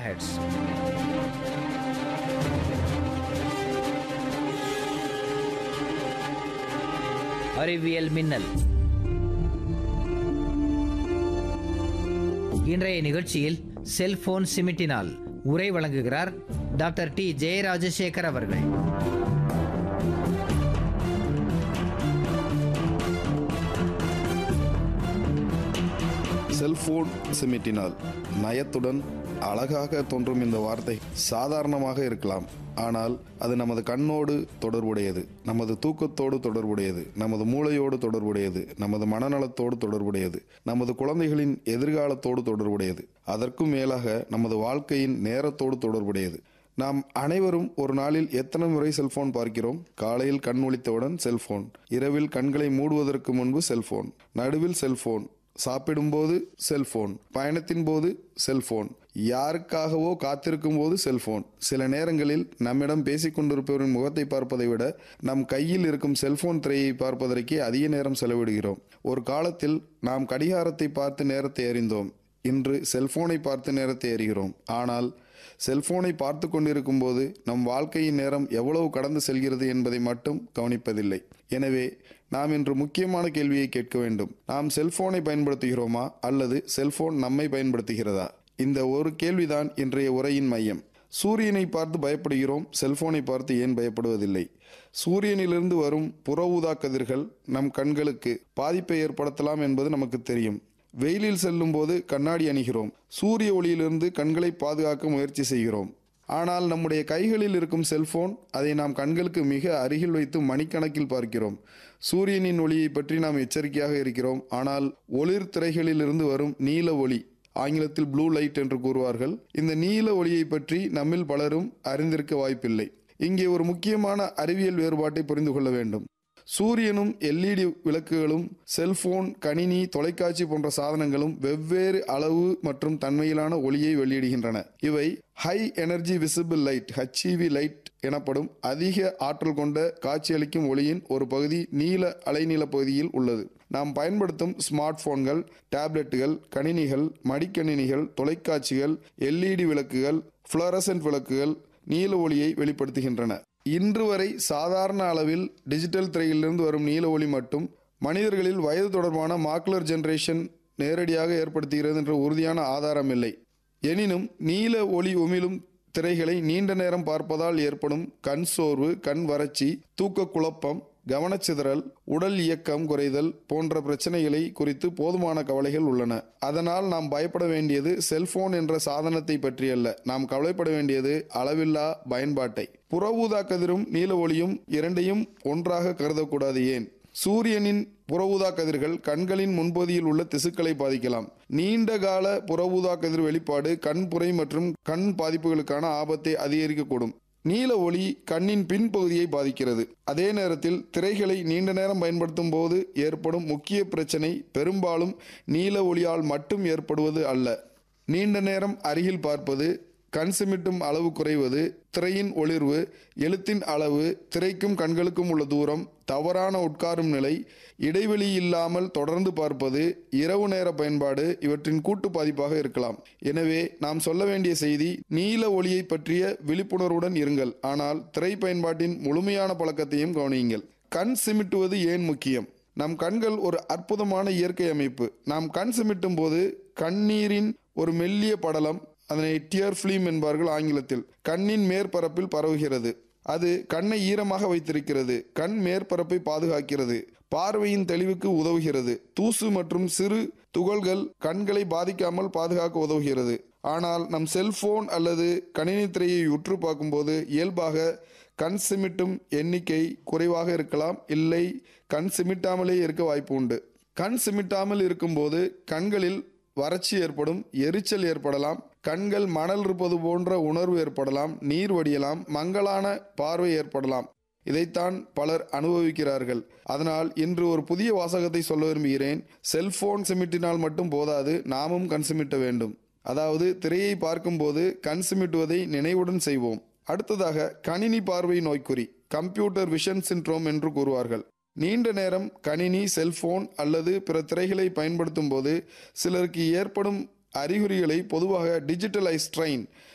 heads அறிவியல் மின்னல் இன்றைய நிகழ்ச்சியில் செல்போன் சிமிட்டினால் உரை வழங்குகிறார் டாக்டர் டி ஜெயராஜசேகர் அவர்கள் செல்போன் சிமிட்டினால் நயத்துடன் அழகாக தோன்றும் இந்த வார்த்தை சாதாரணமாக இருக்கலாம் ஆனால் அது நமது கண்ணோடு தொடர்புடையது நமது தூக்கத்தோடு தொடர்புடையது நமது மூளையோடு தொடர்புடையது நமது மனநலத்தோடு தொடர்புடையது நமது குழந்தைகளின் எதிர்காலத்தோடு தொடர்புடையது அதற்கும் மேலாக நமது வாழ்க்கையின் நேரத்தோடு தொடர்புடையது நாம் அனைவரும் ஒரு நாளில் எத்தனை முறை செல்போன் பார்க்கிறோம் காலையில் கண் ஒளித்தவுடன் செல்போன் இரவில் கண்களை மூடுவதற்கு முன்பு செல்போன் நடுவில் செல்போன் சாப்பிடும்போது செல்போன் பயணத்தின் போது செல்போன் யாருக்காகவோ காத்திருக்கும் போது செல்போன் சில நேரங்களில் நம்மிடம் பேசிக் கொண்டிருப்பவரின் முகத்தை பார்ப்பதை விட நம் கையில் இருக்கும் செல்போன் திரையை பார்ப்பதற்கே அதிக நேரம் செலவிடுகிறோம் ஒரு காலத்தில் நாம் கடிகாரத்தை பார்த்து நேரத்தை அறிந்தோம் இன்று செல்போனை பார்த்து நேரத்தை அறிகிறோம் ஆனால் செல்போனை பார்த்து கொண்டிருக்கும் போது நம் வாழ்க்கையின் நேரம் எவ்வளவு கடந்து செல்கிறது என்பதை மட்டும் கவனிப்பதில்லை எனவே நாம் இன்று முக்கியமான கேள்வியை கேட்க வேண்டும் நாம் செல்போனை பயன்படுத்துகிறோமா அல்லது செல்போன் நம்மை பயன்படுத்துகிறதா இந்த ஒரு கேள்விதான் இன்றைய உரையின் மையம் சூரியனை பார்த்து பயப்படுகிறோம் செல்போனை பார்த்து ஏன் பயப்படுவதில்லை சூரியனிலிருந்து வரும் புற ஊதா கதிர்கள் நம் கண்களுக்கு பாதிப்பை ஏற்படுத்தலாம் என்பது நமக்கு தெரியும் வெயிலில் செல்லும் போது கண்ணாடி அணிகிறோம் சூரிய ஒளியிலிருந்து கண்களை பாதுகாக்க முயற்சி செய்கிறோம் ஆனால் நம்முடைய கைகளில் இருக்கும் செல்போன் அதை நாம் கண்களுக்கு மிக அருகில் வைத்து மணிக்கணக்கில் பார்க்கிறோம் சூரியனின் ஒளியை பற்றி நாம் எச்சரிக்கையாக இருக்கிறோம் ஆனால் ஒளிர் திரைகளிலிருந்து வரும் நீல ஒளி ஆங்கிலத்தில் ப்ளூ லைட் என்று கூறுவார்கள் இந்த நீல ஒளியை பற்றி நம்மில் பலரும் அறிந்திருக்க வாய்ப்பில்லை இங்கே ஒரு முக்கியமான அறிவியல் வேறுபாட்டை புரிந்து கொள்ள வேண்டும் சூரியனும் எல்இடி விளக்குகளும் செல்போன் கணினி தொலைக்காட்சி போன்ற சாதனங்களும் வெவ்வேறு அளவு மற்றும் தன்மையிலான ஒளியை வெளியிடுகின்றன இவை high energy visible light HEV light எனப்படும் அதிக ஆற்றல் கொண்ட காட்சியளிக்கும் ஒளியின் ஒரு பகுதி நீல அலைநீள பகுதியில் உள்ளது நாம் பயன்படுத்தும் ஸ்மார்ட் போன்கள் டேப்லெட்டுகள் கணினிகள் மடிக்கணினிகள் தொலைக்காட்சிகள் எல்இடி விளக்குகள் புளோரசன்ட் விளக்குகள் நீல ஒளியை வெளிப்படுத்துகின்றன இன்று வரை சாதாரண அளவில் டிஜிட்டல் திரையிலிருந்து வரும் நீல ஒளி மட்டும் மனிதர்களில் வயது தொடர்பான மாக்குலர் ஜெனரேஷன் நேரடியாக ஏற்படுத்துகிறது என்ற உறுதியான ஆதாரம் இல்லை எனினும் நீல ஒளி உமிழும் திரைகளை நீண்ட நேரம் பார்ப்பதால் ஏற்படும் கண் சோர்வு கண் வறட்சி தூக்க குழப்பம் கவனச்சிதறல் உடல் இயக்கம் குறைதல் போன்ற பிரச்சனைகளை குறித்து போதுமான கவலைகள் உள்ளன அதனால் நாம் பயப்பட வேண்டியது செல்போன் என்ற சாதனத்தை பற்றியல்ல நாம் கவலைப்பட வேண்டியது அளவில்லா பயன்பாட்டை புற ஊதா கதிரும் நீல ஒளியும் இரண்டையும் ஒன்றாக கருதக்கூடாது ஏன் சூரியனின் புற ஊதா கதிர்கள் கண்களின் முன்பகுதியில் உள்ள திசுக்களை பாதிக்கலாம் நீண்ட கால புற ஊதா கதிர் வெளிப்பாடு கண் புரை மற்றும் கண் பாதிப்புகளுக்கான ஆபத்தை அதிகரிக்கக்கூடும் நீல ஒளி கண்ணின் பின்பகுதியை பாதிக்கிறது அதே நேரத்தில் திரைகளை நீண்ட நேரம் பயன்படுத்தும் போது ஏற்படும் முக்கிய பிரச்சனை பெரும்பாலும் நீல ஒளியால் மட்டும் ஏற்படுவது அல்ல நீண்ட நேரம் அருகில் பார்ப்பது கண் சிமிட்டும் அளவு குறைவது திரையின் ஒளிர்வு எழுத்தின் அளவு திரைக்கும் கண்களுக்கும் உள்ள தூரம் தவறான உட்காரும் நிலை இடைவெளி இல்லாமல் தொடர்ந்து பார்ப்பது இரவு நேர பயன்பாடு இவற்றின் கூட்டு பாதிப்பாக இருக்கலாம் எனவே நாம் சொல்ல வேண்டிய செய்தி நீல ஒளியை பற்றிய விழிப்புணர்வுடன் இருங்கள் ஆனால் திரை பயன்பாட்டின் முழுமையான பழக்கத்தையும் கவனியுங்கள் கண் சிமிட்டுவது ஏன் முக்கியம் நம் கண்கள் ஒரு அற்புதமான இயற்கை அமைப்பு நாம் கண் சிமிட்டும் போது கண்ணீரின் ஒரு மெல்லிய படலம் அதனை டியர் ஃபிலிம் என்பார்கள் ஆங்கிலத்தில் கண்ணின் மேற்பரப்பில் பரவுகிறது அது கண்ணை ஈரமாக வைத்திருக்கிறது கண் மேற்பரப்பை பாதுகாக்கிறது பார்வையின் தெளிவுக்கு உதவுகிறது தூசு மற்றும் சிறு துகள்கள் கண்களை பாதிக்காமல் பாதுகாக்க உதவுகிறது ஆனால் நம் செல்போன் அல்லது கணினி திரையை உற்று பார்க்கும்போது இயல்பாக கண் சிமிட்டும் எண்ணிக்கை குறைவாக இருக்கலாம் இல்லை கண் சிமிட்டாமலே இருக்க வாய்ப்பு உண்டு கண் சிமிட்டாமல் இருக்கும்போது கண்களில் வறட்சி ஏற்படும் எரிச்சல் ஏற்படலாம் கண்கள் மணல் இருப்பது போன்ற உணர்வு ஏற்படலாம் நீர் வடியலாம் மங்கலான பார்வை ஏற்படலாம் இதைத்தான் பலர் அனுபவிக்கிறார்கள் அதனால் இன்று ஒரு புதிய வாசகத்தை சொல்ல விரும்புகிறேன் செல்போன் சிமிட்டினால் மட்டும் போதாது நாமும் கண் சிமிட்ட வேண்டும் அதாவது திரையை பார்க்கும்போது கண் சிமிட்டுவதை நினைவுடன் செய்வோம் அடுத்ததாக கணினி பார்வை நோய்க்குறி கம்ப்யூட்டர் விஷன் சின்ட்ரோம் என்று கூறுவார்கள் நீண்ட நேரம் கணினி செல்போன் அல்லது பிற திரைகளை பயன்படுத்தும் போது சிலருக்கு ஏற்படும் அறிகுறிகளை பொதுவாக டிஜிட்டல் ஐ ஸ்ட்ரெயின்